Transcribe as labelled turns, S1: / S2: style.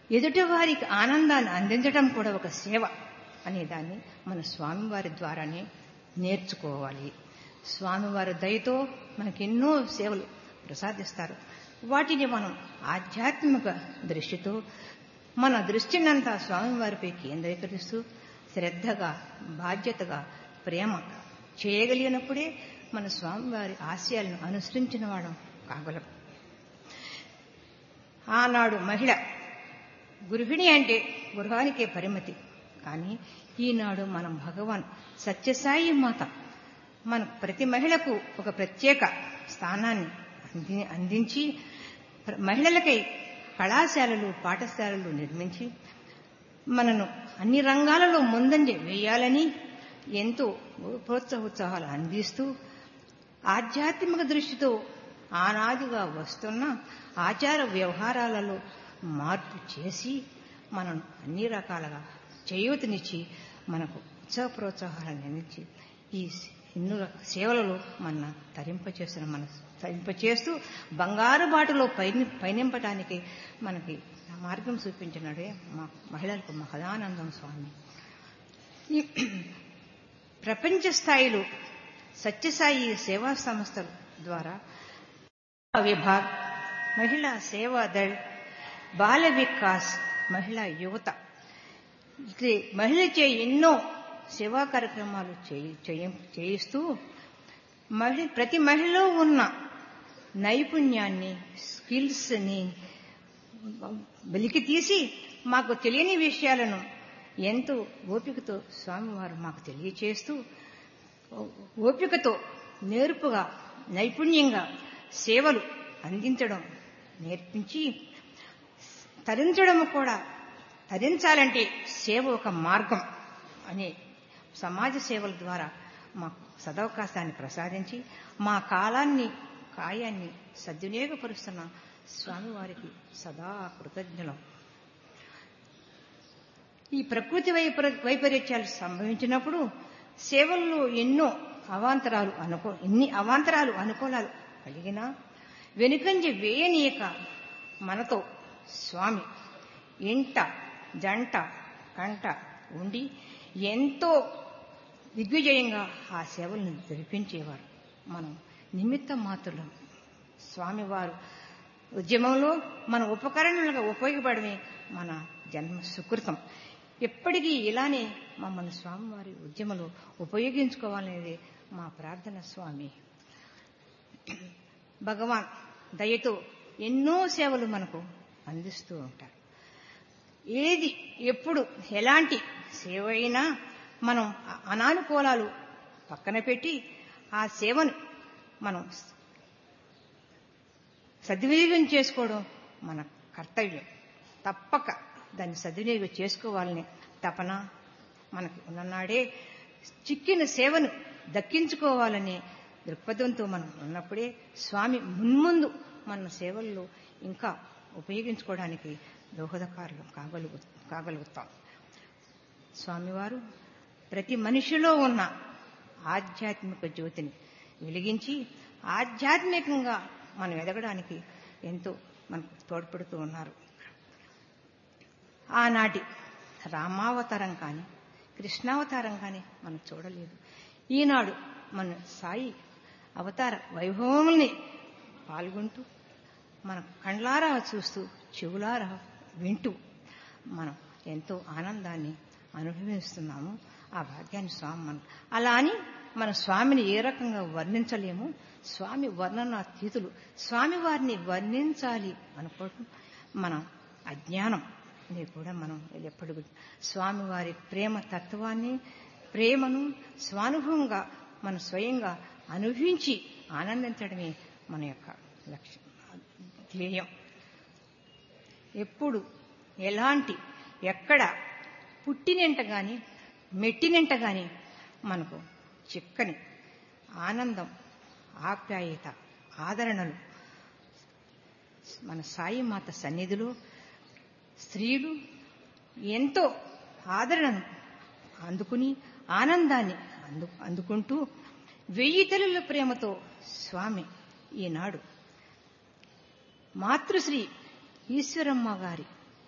S1: ఎదుటివారికి ఆనందాన్ని అందించడం కూడా ఒక సేవ అనే దాన్ని మన స్వామివారి ద్వారానే నేర్చుకోవాలి స్వామివారి దయతో మనకి ఎన్నో సేవలు ప్రసాదిస్తారు వాటిని మనం ఆధ్యాత్మిక దృష్టితో మన దృష్టినంతా స్వామివారిపై కేంద్రీకరిస్తూ శ్రద్ధగా బాధ్యతగా ప్రేమ చేయగలిగినప్పుడే మన స్వామివారి ఆశయాలను అనుసరించిన వాడం కాగలం ఆనాడు మహిళ గృహిణి అంటే గృహానికే పరిమితి కానీ ఈనాడు మనం భగవాన్ సత్యసాయి మాత మన ప్రతి మహిళకు ఒక ప్రత్యేక స్థానాన్ని అంది అందించి మహిళలకై కళాశాలలు పాఠశాలలు నిర్మించి మనను అన్ని రంగాలలో ముందంజ వేయాలని ఎంతో ప్రోత్సాహోత్సాహాలు అందిస్తూ ఆధ్యాత్మిక దృష్టితో ఆనాదిగా వస్తున్న ఆచార వ్యవహారాలలో మార్పు చేసి మనం అన్ని రకాలుగా చేయూతనిచ్చి మనకు ఉత్సాహ ప్రోత్సాహాలను అందించి ఈ ఎన్నో సేవలలో మన తరింపచేసిన మన తరింపచేస్తూ బంగారు బాటలో పైని పయనింపడానికి మనకి మార్గం చూపించినాడే మా మహిళలకు మహదానందం స్వామి ఈ ప్రపంచ స్థాయిలో సత్యసాయి సేవా సంస్థల ద్వారా విభాగ్ మహిళా సేవా దళ్ బాల వికాస్ మహిళా యువత ఇది మహిళచే ఎన్నో సేవా కార్యక్రమాలు చేయిస్తూ మహిళ ప్రతి మహిళలో ఉన్న నైపుణ్యాన్ని స్కిల్స్ని వెలికి తీసి మాకు తెలియని విషయాలను ఎంతో ఓపికతో స్వామివారు మాకు తెలియచేస్తూ ఓపికతో నేర్పుగా నైపుణ్యంగా సేవలు అందించడం నేర్పించి తరించడం కూడా తరించాలంటే సేవ ఒక మార్గం అనే సమాజ సేవల ద్వారా మాకు సదవకాశాన్ని ప్రసాదించి మా కాలాన్ని కాయాన్ని సద్వినియోగపరుస్తున్న స్వామివారికి సదా కృతజ్ఞులం ఈ ప్రకృతి వైపరీత్యాలు సంభవించినప్పుడు సేవల్లో ఎన్నో అవాంతరాలు అనుకో ఎన్ని అవాంతరాలు అనుకూలాలు కలిగినా వెనుకంజి వేయనీయక మనతో స్వామి ఇంట జంట కంట ఉండి ఎంతో దిగ్విజయంగా ఆ సేవలను జరిపించేవారు మనం నిమిత్త మాత్రులం స్వామివారు ఉద్యమంలో మన ఉపకరణలుగా ఉపయోగపడమే మన జన్మ సుకృతం ఎప్పటికీ ఇలానే మమ్మల్ని స్వామివారి ఉద్యమంలో ఉపయోగించుకోవాలనేది మా ప్రార్థన స్వామి భగవాన్ దయతో ఎన్నో సేవలు మనకు అందిస్తూ ఉంటారు ఏది ఎప్పుడు ఎలాంటి సేవ అయినా మనం అనానుకూలాలు పక్కన పెట్టి ఆ సేవను మనం సద్వినియోగం చేసుకోవడం మన కర్తవ్యం తప్పక దాన్ని సద్వినియోగం చేసుకోవాలని తపన మనకు ఉన్ననాడే చిక్కిన సేవను దక్కించుకోవాలనే దృక్పథంతో మనం ఉన్నప్పుడే స్వామి మున్ముందు మన సేవల్లో ఇంకా ఉపయోగించుకోవడానికి దోహదకారులు కాగలుగు కాగలుగుతాం స్వామివారు ప్రతి మనిషిలో ఉన్న ఆధ్యాత్మిక జ్యోతిని వెలిగించి ఆధ్యాత్మికంగా మనం ఎదగడానికి ఎంతో మనకు తోడ్పడుతూ ఉన్నారు ఆనాటి రామావతారం కానీ కృష్ణావతారం కానీ మనం చూడలేదు ఈనాడు మన సాయి అవతార వైభవముల్ని పాల్గొంటూ మన కండ్లారా చూస్తూ చెవులారా వింటూ మనం ఎంతో ఆనందాన్ని అనుభవిస్తున్నాము ఆ భాగ్యాన్ని స్వామి మనం అలా అని మన స్వామిని ఏ రకంగా వర్ణించలేము స్వామి వర్ణనాతీతులు స్వామి వారిని వర్ణించాలి అనుకోవటం మన అజ్ఞానం ఇది కూడా మనం ఎప్పుడు స్వామివారి ప్రేమ తత్వాన్ని ప్రేమను స్వానుభవంగా మనం స్వయంగా అనుభవించి ఆనందించడమే మన యొక్క లక్ష్యం ధ్యేయం ఎప్పుడు ఎలాంటి ఎక్కడ పుట్టినంట కానీ మెట్టినంట కానీ మనకు చిక్కని ఆనందం ఆప్యాయత ఆదరణలు మన సాయి మాత సన్నిధిలో స్త్రీలు ఎంతో ఆదరణను అందుకుని ఆనందాన్ని అందు అందుకుంటూ వెయ్యి తల్లుల ప్రేమతో స్వామి ఈనాడు మాతృశ్రీ ఈశ్వరమ్మ గారి